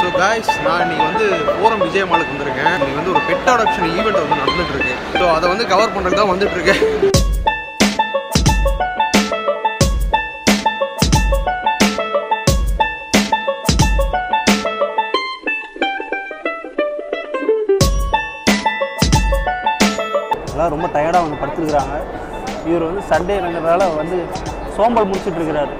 guys நான் இன்னைக்கு வந்து ஃபோரம் விஜய் மாலுக்கு வந்திருக்கேன் இன்னைக்கு வந்து ஒரு பெட் அடாப்ஷன் ஈவெண்ட் வந்து நடந்துட்டு இருக்கு ஸோ அதை வந்து கவர் பண்ணுறதுக்கு தான் வந்துட்டு இருக்கேன் எல்லாம் ரொம்ப டயர்டாக வந்து படுத்துருக்குறாங்க இவர் வந்து சண்டேங்கிறதால வந்து சோம்பல் முடிச்சிட்டு இருக்கிறாரு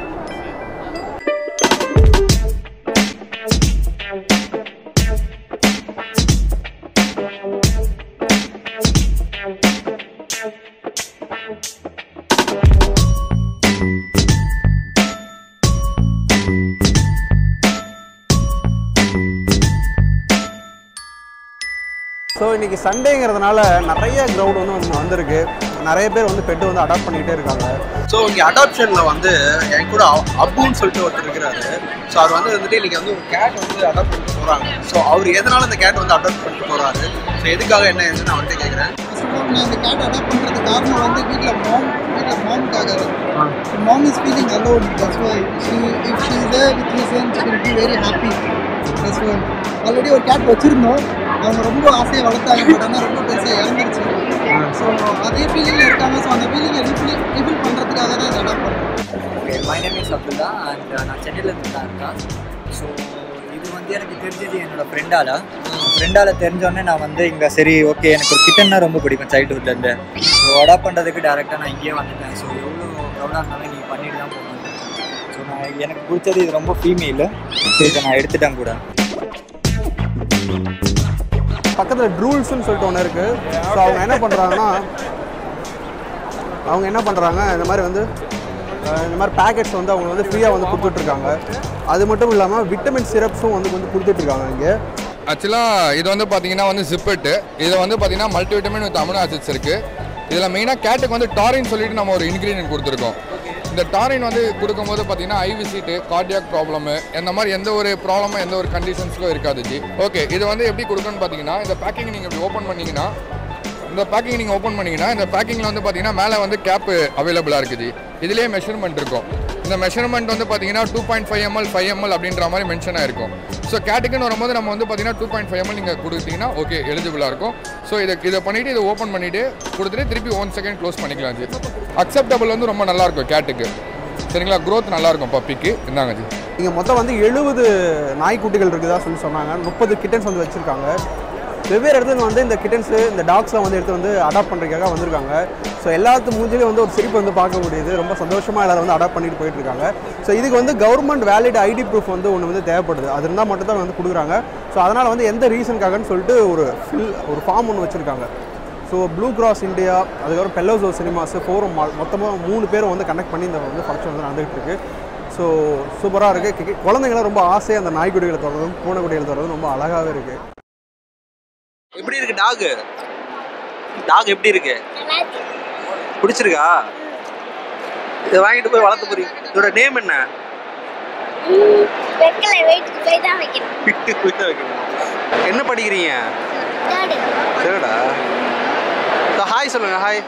ஸோ இன்னைக்கு சண்டேங்கிறதுனால நிறைய க்ரௌட் வந்து வந்து வந்திருக்கு நிறைய பேர் வந்து பெட்டு வந்து அடாப்ட் பண்ணிக்கிட்டே இருக்காங்க ஸோ இங்கே அடாப்ஷனில் வந்து என் கூட அ- அப்புன்னு சொல்லிட்டு ஒருத்தர் இருக்கிறாரு ஸோ அவர் வந்து வந்துட்டு இன்னைக்கு வந்து ஒரு கேட் வந்து அடாப்ட் பண்ணிட்டு போகிறாங்க ஸோ அவர் எதனால இந்த கேட் வந்து அடாப்ட் பண்ணிட்டு போகிறாரு ஸோ எதுக்காக என்ன ஏதுன்னு நான் அவர்கிட்ட கேட்குறேன் நான் இந்த கேட் அடாப்ட் பண்ணுறது காரணம் வந்து வீட்டில் மாம் வீட்டில் மாம்காக mom is feeling alone that's why she if she is there with his she will be very happy that's why already ஒரு கேட் வச்சுருந்தோம் அவங்க ரொம்ப ஆசையை வளர்த்தாங்க பட் ஆனால் ரொம்ப பெருசாக இறந்துருச்சு ஸோ அதே ஃபீலிங்கில் இருக்காங்க ஸோ அந்த ஃபீலிங்கை ரீஃபில் ரீஃபில் பண்ணுறதுக்காக தான் இதை அடாப்ட் பண்ணுறோம் okay my name is Abdullah and நான் சென்னையிலேருந்து தான் இருக்கேன் ஸோ இது வந்து எனக்கு தெரிஞ்சது என்னோட ஃப்ரெண்டால் ஃப்ரெண்டால் தெரிஞ்சோடனே நான் வந்து இங்கே சரி ஓகே எனக்கு ஒரு கிட்டன்னா ரொம்ப பிடிக்கும் சைல்டுஹுட்லேருந்து ஸோ அடாப்ட் பண்ணுறதுக்கு டேரெக்டாக நான் இங்கேயே வந்துட்டேன் ஸோ எவ்வளோ க்ரௌடாக இருந்தாலும் நீ பண்ணிட்டு தான் போகணும் ஸோ நான் எனக்கு பிடிச்சது இது ரொம்ப ஃபீமேலு ஸோ இதை நான் எடுத்துட்டேன் கூட பக்கத்தில் ட்ரூல்ஸ்னு சொல்லிட்டு ஒன்று இருக்குது ஸோ அவங்க என்ன பண்ணுறாங்கன்னா அவங்க என்ன பண்ணுறாங்க இந்த மாதிரி வந்து அஹ், இந்த மாதிரி பேக்கெட்ஸ் வந்து அவங்க வந்து ஃப்ரீயாக வந்து கொடுத்துட்ருக்காங்க அது மட்டும் இல்லாமல் விட்டமின் சிரப்ஸும் வந்து வந்து கொடுத்துட்ருக்காங்க இங்கே ஆக்சுவலாக இது வந்து பார்த்தீங்கன்னா வந்து ஜிப்பெட்டு இதில் வந்து பார்த்தீங்கன்னா multi vitamin with amino acids இருக்குது இதில் மெயினாக கேட்டுக்கு வந்து டாரின் சொல்லிட்டு நம்ம ஒரு இன்க்ரீடியன்ட் கொடுத்துருக்கோம் இந்த டாரின் வந்து கொடுக்கும்போது பார்த்தீங்கன்னா ஐ விசிட்டு கார்டியாக் ப்ராப்ளமு இந்த மாதிரி எந்த ஒரு ப்ராப்ளமும் எந்த ஒரு கண்டிஷன்ஸ்க்கும் இருக்காது ஜி ஓகே இது வந்து எப்படி கொடுக்கணும்னு பார்த்தீங்கன்னா இந்த பேக்கிங் நீங்கள் இப்படி ஓப்பன் பண்ணீங்கன்னா இந்த பேக்கிங் நீங்கள் ஓப்பன் பண்ணீங்கன்னா இந்த பேக்கிங்கில் வந்து பார்த்தீங்கன்னா மேலே வந்து கேப்பு அவைலபிளாக இருக்குது இதுலேயே மெஷர்மெண்ட் இருக்கும் இந்த மெஷர்மெண்ட் வந்து பார்த்தீங்கன்னா two point five ml five ml அப்படின்ற மாதிரி மென்ஷன் ஆயிருக்கும் ஸோ கேட்டுக்குன்னு வரும்போது நம்ம வந்து பார்த்தீங்கன்னா டூ பாயிண்ட் ஃபைவ் எம்எல் நீங்கள் கொடுத்தீங்கன்னா ஓகே எலிஜிபிளாக இருக்கும் ஸோ இதை இதை பண்ணிவிட்டு இதை ஓப்பன் பண்ணிவிட்டு கொடுத்துட்டு திருப்பி ஒன் செகண்ட் க்ளோஸ் பண்ணிக்கலாம் ஜி அக்செப்டபிள் வந்து ரொம்ப நல்லாயிருக்கும் கேட்டுக்கு சரிங்களா growth நல்லா இருக்கும் பப்பிக்கு இந்தாங்க ஜி இங்கே மொத்தம் வந்து எழுபது நாய்க்குட்டிகள் இருக்குதா சொல்லி சொன்னாங்க முப்பது கிட்டன்ஸ் வந்து வச்சுருக்காங்க வெவ்வேறு இடத்துல வந்து இந்த கிட்டன்ஸு இந்த டாக்ஸ்லாம் வந்து எடுத்து வந்து அடாப்ட் பண்ணுறதுக்காக வந்திருக்காங்க ஸோ எல்லாத்து மூஞ்சிலையும் வந்து ஒரு சிரிப்பு வந்து பார்க்க முடியுது ரொம்ப சந்தோஷமாக எல்லாரும் வந்து அடாப்ட் பண்ணிட்டு போயிட்டு இருக்காங்க ஸோ இதுக்கு வந்து கவர்மெண்ட் வேலிட் ஐடி ப்ரூஃப் வந்து ஒன்று வந்து தேவைப்படுது அது இருந்தால் மட்டும் தான் வந்து கொடுக்குறாங்க ஸோ அதனால் வந்து எந்த ரீசனுக்காகன்னு சொல்லிட்டு ஒரு ஃபில் ஒரு ஃபார்ம் ஒன்று வச்சுருக்காங்க ஸோ ப்ளூ கிராஸ் இந்தியா அதுக்கப்புறம் பெல்லோசோ சினிமாஸ் ஃபோரம் மால் மொத்தமாக மூணு பேரும் வந்து கனெக்ட் பண்ணி இந்த வந்து ஃபங்க்ஷன் வந்து நடந்துகிட்டு இருக்கு ஸோ சூப்பராக இருக்குது குழந்தைங்களாம் ரொம்ப ஆசையாக அந்த நாய்க்குட்டிகளை தொடர்றதும் பூனைக்குட்டிகளை தொடர்றதும் ரொம்ப அழகாகவே இருக்குது எப்படி இருக்கு டாக் டாக் எப்படி இருக்கு பிடிச்சிருக்கா இதை வாங்கிட்டு போய் வளர்த்து போறீங்க இதோட நேம் என்ன வைக்கல வெயிட்டுக்கு போய் தான் வைக்கணும் விட்டு போய் தான் வைக்கணும் என்ன படிக்கிறீங்க தேர்டு சரிடா ஹாய் சொல்லுங்க ஹாய்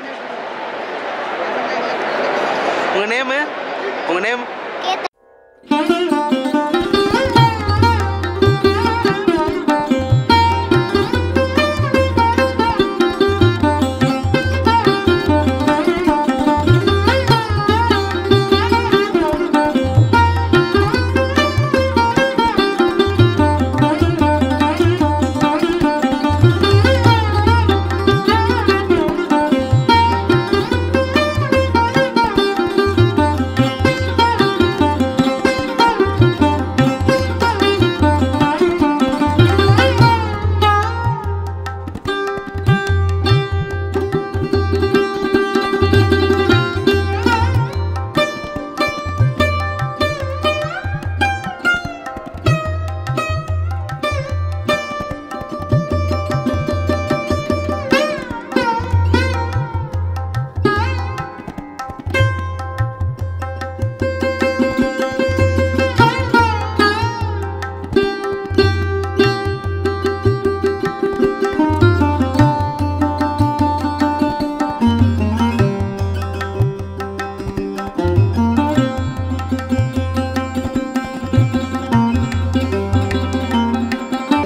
உங்க நேமு உங்க நேம் கேட்ட ஸோ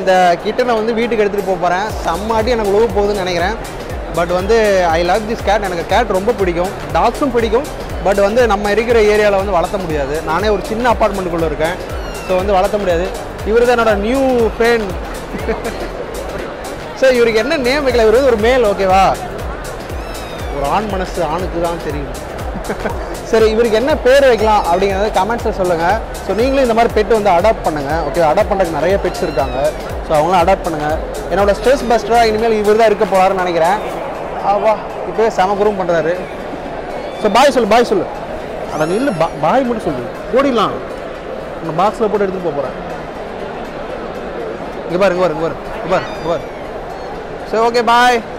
இந்த கிட்டனை வந்து வீட்டுக்கு எடுத்துகிட்டு போக போகிறேன் செம்மாட்டி எனக்கு உழவு போகுதுன்னு நினைக்கிறேன் பட் வந்து ஐ லவ் திஸ் கேட் எனக்கு கேட் ரொம்ப பிடிக்கும் டாக்ஸும் பிடிக்கும் பட் வந்து நம்ம இருக்கிற ஏரியாவில் வந்து வளர்த்த முடியாது நானே ஒரு சின்ன அப்பார்ட்மெண்ட்டுக்குள்ளே இருக்கேன் ஸோ வந்து வளர்த்த முடியாது இவர் தான் என்னோட நியூ ஃப்ரெண்ட் சார் இவருக்கு என்ன நேம் வைக்கல இவர் வந்து ஒரு மேல் ஓகேவா ஒரு ஆண் மனசு ஆணுக்கு தான் தெரியும் சரி இவருக்கு என்ன பேர் வைக்கலாம் அப்படிங்கிறத கமெண்ட்ஸில் சொல்லுங்கள் ஸோ நீங்களும் இந்த மாதிரி பெட் வந்து அடாப்ட் பண்ணுங்கள் ஓகே அடாப்ட் பண்ணுறதுக்கு நிறைய பெட்ஸ் இருக்காங்க ஸோ அவங்களும் அடாப்ட் பண்ணுங்கள் என்னோட ஸ்ட்ரெஸ் பஸ்டராக இனிமேல் இவர் தான் இருக்க போகிறாருன்னு நினைக்கிறேன் ஆவா இப்போவே செம குரும் பண்ணுறாரு ஸோ பாய் சொல்லு பாய் சொல்லு அட நில்லு பா பாய் மட்டும் சொல்லு ஓடிடலாம் இந்த பாக்ஸில் போட்டு எடுத்துகிட்டு போக போகிறேன் இங்கே பாரு இங்கே பாரு இங்கே பாரு இங்கே பாரு இங்கே பாரு சரி ஓகே பாய்